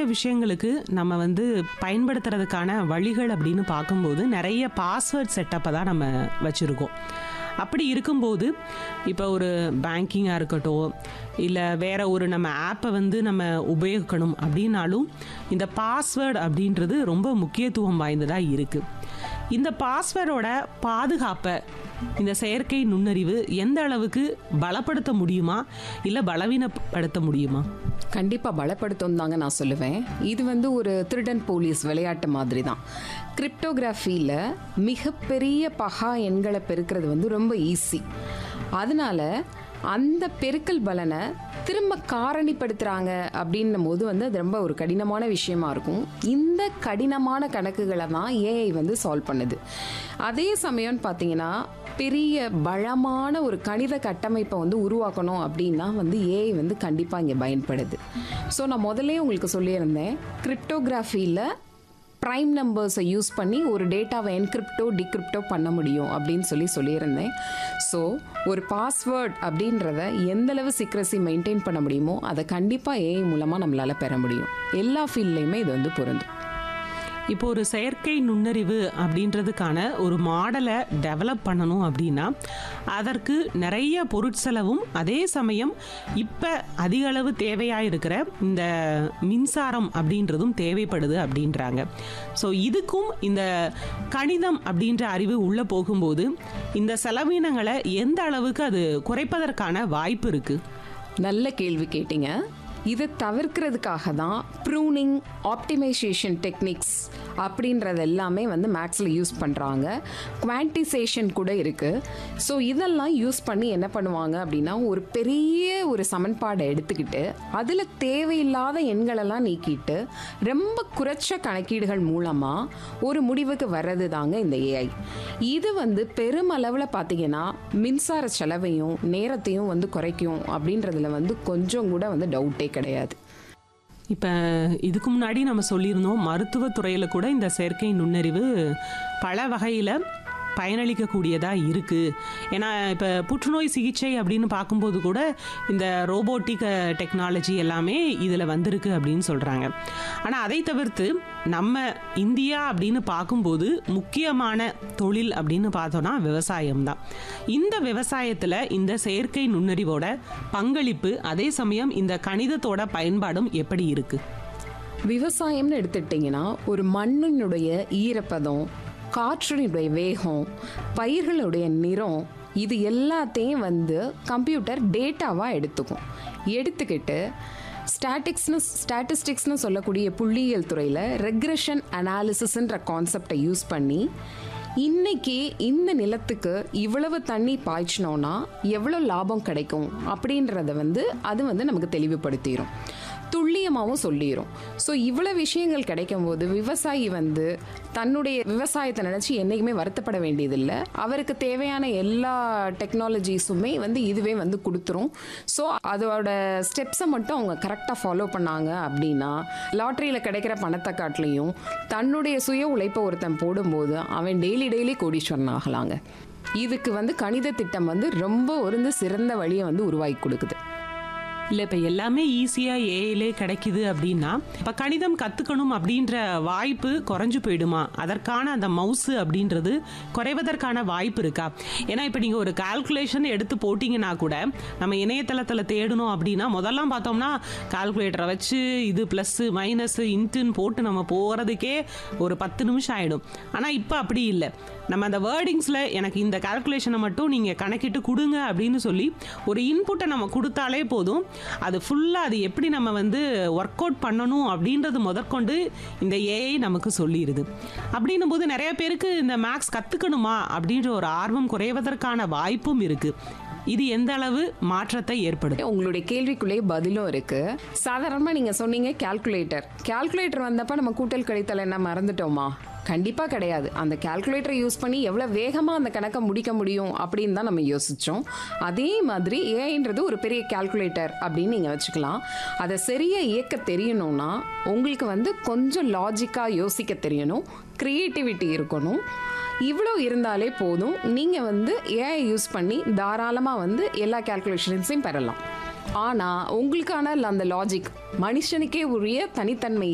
விஷயங்களுக்கு நம்ம வந்து பயன்படுத்துறதுக்கான வழிகள் அப்படின்னு பார்க்கும்போது நிறைய பாஸ்வேர்ட் செட்டப்பை தான் நம்ம வச்சுருக்கோம் அப்படி இருக்கும்போது இப்போ ஒரு பேங்கிங்காக இருக்கட்டும் இல்லை வேற ஒரு நம்ம ஆப்பை வந்து நம்ம உபயோகிக்கணும் அப்படின்னாலும் இந்த பாஸ்வேர்டு அப்படின்றது ரொம்ப முக்கியத்துவம் வாய்ந்ததாக இருக்குது இந்த பாஸ்வேர்டோட பாதுகாப்பை இந்த செயற்கை நுண்ணறிவு எந்த அளவுக்கு பலப்படுத்த முடியுமா இல்லை பலவீனப்படுத்த முடியுமா கண்டிப்பா பலப்படுத்தும் தாங்க நான் சொல்லுவேன் இது வந்து ஒரு திருடன் போலீஸ் விளையாட்டு மாதிரி தான் கிரிப்டோகிராஃபியில் மிகப்பெரிய பகா எண்களை பெருக்கிறது வந்து ரொம்ப ஈஸி அதனால அந்த பெருக்கல் பலனை திரும்ப காரணிப்படுத்துகிறாங்க அப்படின்னும் போது வந்து அது ரொம்ப ஒரு கடினமான விஷயமா இருக்கும் இந்த கடினமான கணக்குகளை தான் ஏஐ வந்து சால்வ் பண்ணுது அதே சமயம்னு பார்த்தீங்கன்னா பெரிய பலமான ஒரு கணித கட்டமைப்பை வந்து உருவாக்கணும் அப்படின்னா வந்து ஏஐ வந்து கண்டிப்பாக இங்கே பயன்படுது ஸோ நான் முதல்ல உங்களுக்கு சொல்லியிருந்தேன் கிரிப்டோகிராஃபியில் ப்ரைம் நம்பர்ஸை யூஸ் பண்ணி ஒரு டேட்டாவை என்கிரிப்டோ டிகிரிப்டோ பண்ண முடியும் அப்படின்னு சொல்லி சொல்லியிருந்தேன் ஸோ ஒரு பாஸ்வேர்ட் அப்படின்றத எந்தளவு சீக்ரஸி மெயின்டைன் பண்ண முடியுமோ அதை கண்டிப்பாக ஏஐ மூலமாக நம்மளால் பெற முடியும் எல்லா ஃபீல்ட்லேயுமே இது வந்து பொருந்தும் இப்போ ஒரு செயற்கை நுண்ணறிவு அப்படின்றதுக்கான ஒரு மாடலை டெவலப் பண்ணணும் அப்படின்னா அதற்கு நிறைய பொருட்செலவும் அதே சமயம் இப்போ அதிக அளவு தேவையாக இருக்கிற இந்த மின்சாரம் அப்படின்றதும் தேவைப்படுது அப்படின்றாங்க ஸோ இதுக்கும் இந்த கணிதம் அப்படின்ற அறிவு உள்ளே போகும்போது இந்த செலவினங்களை எந்த அளவுக்கு அது குறைப்பதற்கான வாய்ப்பு இருக்குது நல்ல கேள்வி கேட்டீங்க இதை தவிர்க்கிறதுக்காக தான் ப்ரூனிங் ஆப்டிமைசேஷன் டெக்னிக்ஸ் அப்படின்றது எல்லாமே வந்து மேக்ஸில் யூஸ் பண்ணுறாங்க குவான்டிசேஷன் கூட இருக்குது ஸோ இதெல்லாம் யூஸ் பண்ணி என்ன பண்ணுவாங்க அப்படின்னா ஒரு பெரிய ஒரு சமன்பாடை எடுத்துக்கிட்டு அதில் தேவையில்லாத எண்களெல்லாம் நீக்கிட்டு ரொம்ப குறைச்ச கணக்கீடுகள் மூலமாக ஒரு முடிவுக்கு வர்றது தாங்க இந்த ஏஐ இது வந்து பெருமளவில் பார்த்தீங்கன்னா மின்சார செலவையும் நேரத்தையும் வந்து குறைக்கும் அப்படின்றதுல வந்து கொஞ்சம் கூட வந்து டவுட்டே கிடையாது இப்போ இதுக்கு முன்னாடி நம்ம சொல்லியிருந்தோம் மருத்துவத்துறையில் கூட இந்த செயற்கை நுண்ணறிவு பல வகையில் பயனளிக்கக்கூடியதாக இருக்குது ஏன்னா இப்போ புற்றுநோய் சிகிச்சை அப்படின்னு பார்க்கும்போது கூட இந்த ரோபோட்டிக் டெக்னாலஜி எல்லாமே இதில் வந்திருக்கு அப்படின்னு சொல்கிறாங்க ஆனால் அதை தவிர்த்து நம்ம இந்தியா அப்படின்னு பார்க்கும்போது முக்கியமான தொழில் அப்படின்னு பார்த்தோன்னா விவசாயம் தான் இந்த விவசாயத்தில் இந்த செயற்கை நுண்ணறிவோட பங்களிப்பு அதே சமயம் இந்த கணிதத்தோட பயன்பாடும் எப்படி இருக்குது விவசாயம்னு எடுத்துட்டிங்கன்னா ஒரு மண்ணினுடைய ஈரப்பதம் காற்றினுடைய வேகம் பயிர்களுடைய நிறம் இது எல்லாத்தையும் வந்து கம்ப்யூட்டர் டேட்டாவாக எடுத்துக்கும் எடுத்துக்கிட்டு ஸ்டாட்டிக்ஸ்னு ஸ்டாட்டிஸ்டிக்ஸ்னு சொல்லக்கூடிய புள்ளியியல் துறையில் ரெக்ரெஷன் அனாலிசிஸ்ன்ற கான்செப்டை யூஸ் பண்ணி இன்னைக்கு இந்த நிலத்துக்கு இவ்வளவு தண்ணி பாய்ச்சினோன்னா எவ்வளோ லாபம் கிடைக்கும் அப்படின்றத வந்து அது வந்து நமக்கு தெளிவுபடுத்திடும் துல்லியமாகவும் சொல்லிடும் ஸோ இவ்வளோ விஷயங்கள் கிடைக்கும் போது விவசாயி வந்து தன்னுடைய விவசாயத்தை நினச்சி என்றைக்குமே வருத்தப்பட வேண்டியதில்லை அவருக்கு தேவையான எல்லா டெக்னாலஜிஸுமே வந்து இதுவே வந்து கொடுத்துரும் ஸோ அதோட ஸ்டெப்ஸை மட்டும் அவங்க கரெக்டாக ஃபாலோ பண்ணாங்க அப்படின்னா லாட்ரியில் கிடைக்கிற பணத்தை காட்டிலையும் தன்னுடைய சுய உழைப்பை ஒருத்தன் போடும்போது அவன் டெய்லி டெய்லி கோடீஸ்வரன் ஆகலாங்க இதுக்கு வந்து கணித திட்டம் வந்து ரொம்ப ஒரு சிறந்த வழியை வந்து உருவாக்கி கொடுக்குது இல்லை இப்போ எல்லாமே ஈஸியாக ஏஐலே கிடைக்குது அப்படின்னா இப்போ கணிதம் கற்றுக்கணும் அப்படின்ற வாய்ப்பு குறைஞ்சு போயிடுமா அதற்கான அந்த மவுஸு அப்படின்றது குறைவதற்கான வாய்ப்பு இருக்கா ஏன்னா இப்போ நீங்கள் ஒரு கால்குலேஷன் எடுத்து போட்டிங்கன்னா கூட நம்ம இணையதளத்தில் தேடணும் அப்படின்னா முதல்லாம் பார்த்தோம்னா கால்குலேட்டரை வச்சு இது ப்ளஸ்ஸு மைனஸு இன்ட்டுன்னு போட்டு நம்ம போகிறதுக்கே ஒரு பத்து நிமிஷம் ஆகிடும் ஆனால் இப்போ அப்படி இல்லை நம்ம அந்த வேர்டிங்ஸில் எனக்கு இந்த கால்குலேஷனை மட்டும் நீங்கள் கணக்கிட்டு கொடுங்க அப்படின்னு சொல்லி ஒரு இன்புட்டை நம்ம கொடுத்தாலே போதும் அது ஃபுல்லாக அது எப்படி நம்ம வந்து ஒர்க் அவுட் பண்ணணும் அப்படின்றது முதற்கொண்டு இந்த ஏஐ நமக்கு சொல்லிடுது அப்படின்னும் போது நிறைய பேருக்கு இந்த மேக்ஸ் கற்றுக்கணுமா அப்படின்ற ஒரு ஆர்வம் குறைவதற்கான வாய்ப்பும் இருக்குது இது எந்த அளவு மாற்றத்தை ஏற்படுத்தும் உங்களுடைய கேள்விக்குள்ளே பதிலும் இருக்கு சாதாரணமா நீங்க சொன்னீங்க கால்குலேட்டர் கால்குலேட்டர் வந்தப்ப நம்ம கூட்டல் கழித்தல் என்ன மறந்துட்டோமா கண்டிப்பா கிடையாது அந்த கால்குலேட்டரை யூஸ் பண்ணி எவ்வளவு வேகமா அந்த கணக்கை முடிக்க முடியும் அப்படின்னு தான் நம்ம யோசிச்சோம் அதே மாதிரி ஏஐன்றது ஒரு பெரிய கால்குலேட்டர் அப்படின்னு நீங்க வச்சுக்கலாம் அதை சரியா இயக்க தெரியணும்னா உங்களுக்கு வந்து கொஞ்சம் லாஜிக்கா யோசிக்க தெரியணும் கிரியேட்டிவிட்டி இருக்கணும் இவ்வளோ இருந்தாலே போதும் நீங்கள் வந்து ஏஐ யூஸ் பண்ணி தாராளமாக வந்து எல்லா கேல்குலேஷன்ஸையும் பெறலாம் ஆனால் உங்களுக்கான அந்த லாஜிக் மனுஷனுக்கே உரிய தனித்தன்மை